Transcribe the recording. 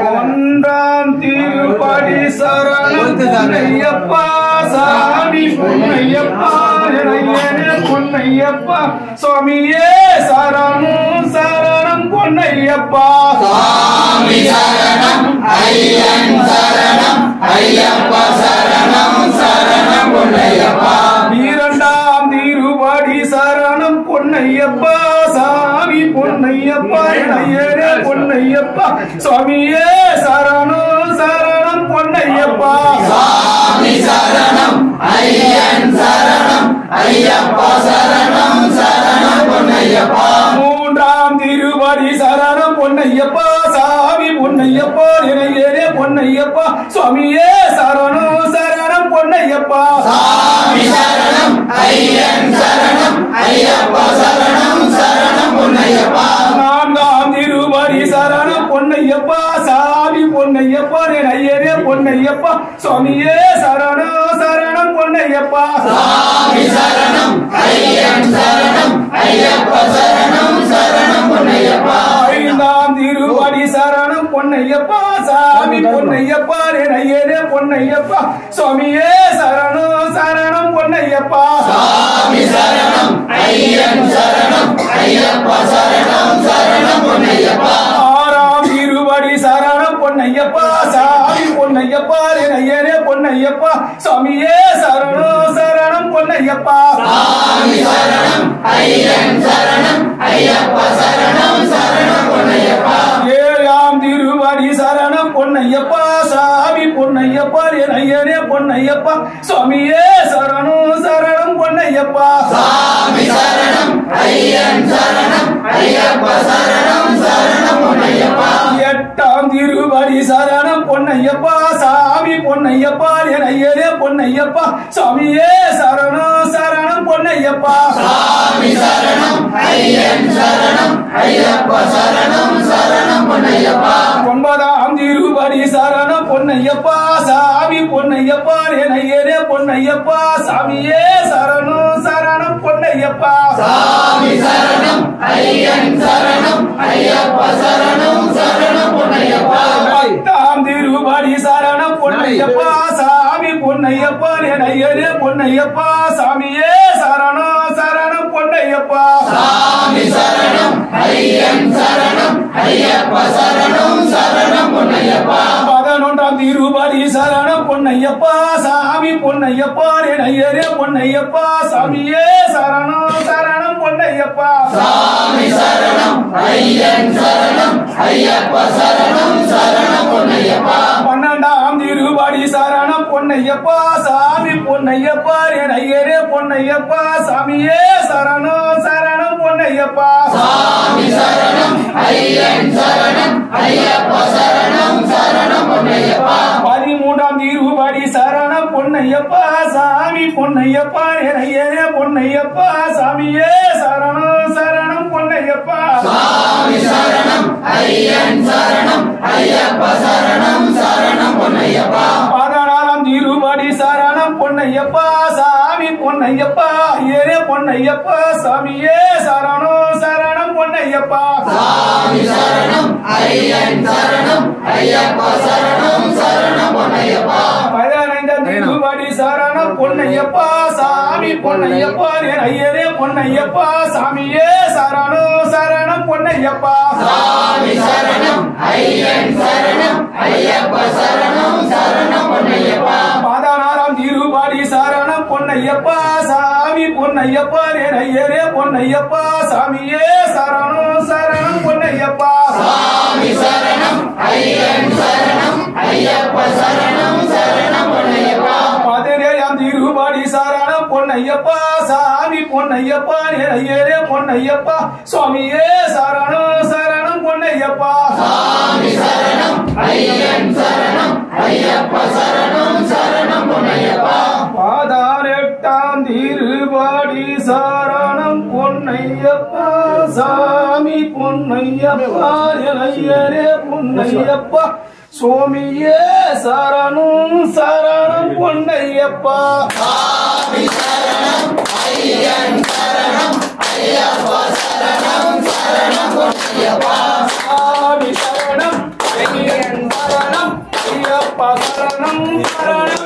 ஒன்றாம் திருப்படி சரணம் பொன்னையப்பா சாமி பொன்னையப்பா இறையனே பொன்னையப்பா சுவாமியே சரணம் சரணம் பொன்னையப்பா சாமி சரணம் ஐயன் சரணம் ஐயப்பா சரணம் சரணம் பொன்னையப்பா இரண்டாம் திருப்படி சரணம் பொன்னையப்பா சாமி பொன்னையப்பா இறையனே பொன்னையப்பா சுவாமியே சரணம் சரணம் பொன்னையப்பா சாமி சரணம் ஐயன் சரணம் ஐயப்பா சரணம் சரணம் பொன்னையப்பா மூன்றாம் திருவடி சரணம் பொன்னையப்பா சாமி பொன்னையப்பா இறையனே பொன்னையப்பா சுவாமியே சரணம் சரணம் பொன்னையப்பா சாமி சரணம் ஐயன் சரணம் ஐயப்பா சரணம் சரணம் பொன்னையப்பா நான்காம் திருவடி சரணம் பொன்னையப்பா சாமி பொன்னையப்பா இறையனே பொன்னையப்பா சுவாமியே சரணம் சரணம் பொன்னையப்பா சாமி சரணம் ஐயன் சரணம் ஐயப்பா சரணம் சரணம் பொன்னையப்பா ஐந்தாம் திருவடி சரணம் பொன்னையப்பா சாமி பொன்னையப்பா இறையனே பொன்னையப்பா சுவாமியே சரணம் சரணம் பொன்னையப்பா சாமி சரணம் ஐயன் சரணம் ஐயப்பா சரணம் சரணம் பொன்னையப்பா ஆறாம் திருவடி சரணம் பொன்னையப்பா சாமி பொன்னையப்பா இறையனே பொன்னையப்பா சுவாமியே சரணம் சரணம் பொன்னையப்பா சாமி சரணம் ஐயன் சரணம் ஐயப்பா சரணம் சரணம் பொன்னையப்பா ஏழாம் திருவடி சரணம் பொன்னையப்பா சாமி பொன்னையப்பா இறையனே பொன்னையப்பா சுவாமியே சரணம் சரணம் பொன்னையப்பா சாமி சரணம் ஐயன் சரணம் ஐயப்பா சரணம் சரணம் பொன்னையப்பா எட்டாம் திருவடி சரணம் பொன்னையப்பா சாமி பொன்னையப்பா இறையனே பொன்னையப்பா சுவாமியே சரணம் சரணம் பொன்னையப்பா சாமி சரணம் ஐயன் சரணம் ஐயப்பா சரணம் சரணம் பொன்னையப்பா ஒன்பதாம் திருவடி சரணம் பொன்னையப்பா சாமி பொன்னையப்பா இறையனே பொன்னையப்பா சாமியே சரணம் சரணம் பொன்னையப்பா சாமி சரணம் ஐயன் சரணம் ஐயப்பா சரணம் சரணம் பொன்னையப்பா பத்தாம் திருவடி சரணம் பொன்னையப்பா சாமி பொன்னையப்பா இறையனே பொன்னையப்பா சாமியே சரணம் சரணம் பொன்னையப்பா சாமி சரணம் ஐயன் சரணம் ஐயப்பா சரணம் சரணம் பொன்னையப்பா பதினொன்றாம் திருவடி சரணம் பொன்னையப்பா சாமி பொன்னையப்பா இறையனே பொன்னையப்பா சாமியே சரணம் சரணம் பொன்னையப்பா சாமி சரணம் ஐயன் சரணம் ஐயப்பா சரணம் சரணம் பொன்னையப்பா பன்னெண்டாம் திருவடி சரணம் பொன்னையப்பா சாமி பொன்னையப்பா இறையனே பொன்னையப்பா சாமியே சரணம் சரணம் பொன்னையப்பா சாமி சரணம் ஐயன் சரணம் ஐயப்பா சரணம் சரணம் பொன்னையப்பா பதிமூன்றாம் திருவடி சரணம் பொன்னையப்பா சாமி பொன்னையப்பா இறையனே பொன்னையப்பா சாமியே சரணம் சரணம் பொன்னையப்பா சாமி சரணம் ஐயன் சரணம் ஐயப்பா சரணம் சரணம் பொன்னையப்பா பதினாறாம் திருவடி சரணம் பொன்னையப்பா சாமி பொன்னையப்பா ஏரே பொன்னையப்பா சாமியே சரணம் சரணம் பொன்னையப்பா சாமி சரணம் ஐயன் சரணம் ஐயப்பா சரணம் சரணம் பொன்னையப்பா பதினைந்தாம் திருவடி சரணம் பொன்னையப்பா சாமி பொன்னையப்பா ஐயரே பொன்னையப்பா சாமியே சரணம் சரணம் பொன்னையப்பா சாமி சரணம் ஐயன் சரணம் ஐயப்பா சரணம் சரணம் பொன்னையப்பா பதினாறாம் திருவடி சரணம் பொன்னையப்பா சாமி பொன்னையப்பா ஐயரே பொன்னையப்பா சாமியே சரணம் சரணம் பொன்னையப்பா சாமி சரணம் ஐயன் சரணம் ஐயப்பா சரணம் சரணம் பொன்னையப்பா பதினேழாம் திருவடி சரணம் பொன்னையப்பா சாமி பொன்னையப்பா ஐயரே பொன்னையப்பா சுவாமியே சரணம் சரணம் பொன்னையப்பா சாமி சரணம் ஐயன் சரணம் ஐயப்பா சரணம் சரணம் பொன்னையப்பா பாதாரெட்டாம் திருவாடி சரணம் பொன்னையப்பா சாமி பொன்னையப்பா ஐயரே பொன்னையப்பா சுவாமியே சரணம் சரணம் பொன்னையப்பா சாமி சரணம் ஐயன் சரணம் ஐயப்பா சரணம் சரணம் பொன்னையப்பா சாமி சரணம் ஐயன் ஐயப்ப சரணம் சரணம்